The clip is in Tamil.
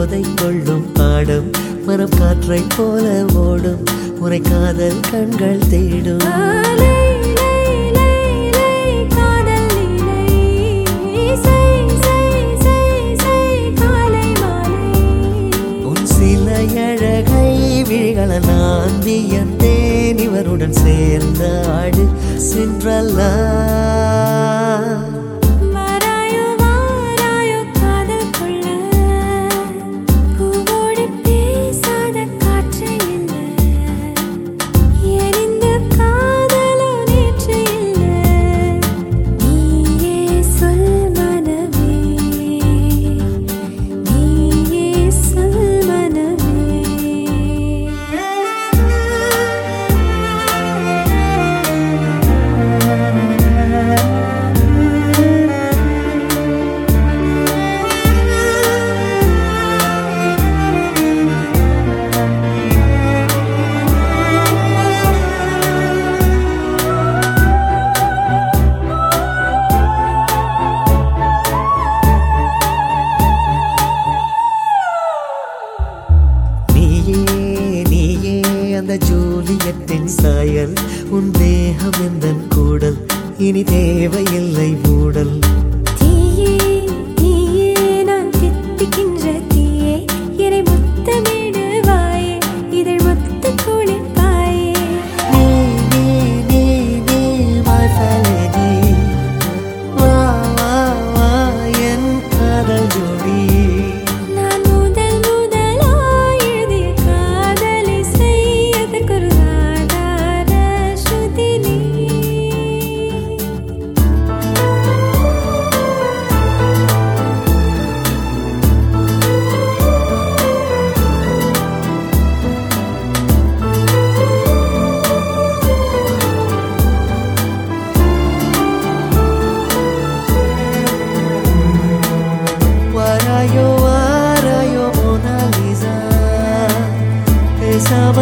போதை கொள்ளும் பாடம் மரம் காற்றை போல ஓடும் உரை காதல் கண்கள் தேடும் லை லை லை லை காதல் லீலை சை சை சை சை காலை மாலை உன் சில அழகை விழிகள நான் வியந்தேன் இவருடன் சேர்ந்த ஆடு சென்றல்லா வாராயோ வாராயோ காதல் கொள்ள பூவோடு பேசாத காற்று இல்ல எரிந்த காதலோ நேற்று இல்ல நீயே சொல் மனமே நீயே சொல் மனமே நீயே நீயே அந்த ஜூலியத்தின் சாயல் உன் தேகம் எந்தன் கூடல் இனி தேவையில்லை மூடல் தீயே தீயே நான் தித்திக்கின்ற தீயே என்னை முத்தமிடுவாயே இதழ் முத்த குளிப்பாயே நீ நீ நீ நீ வாசலடி வா வா வா என் காதல் ஜோடி நான் முதல் முதலாய் எழுதிய காதலை செய்யதற்கொரு ஆதார ஸ்ருதி நீ வாராயோ வாராயோ மோனாலிசா பேசாம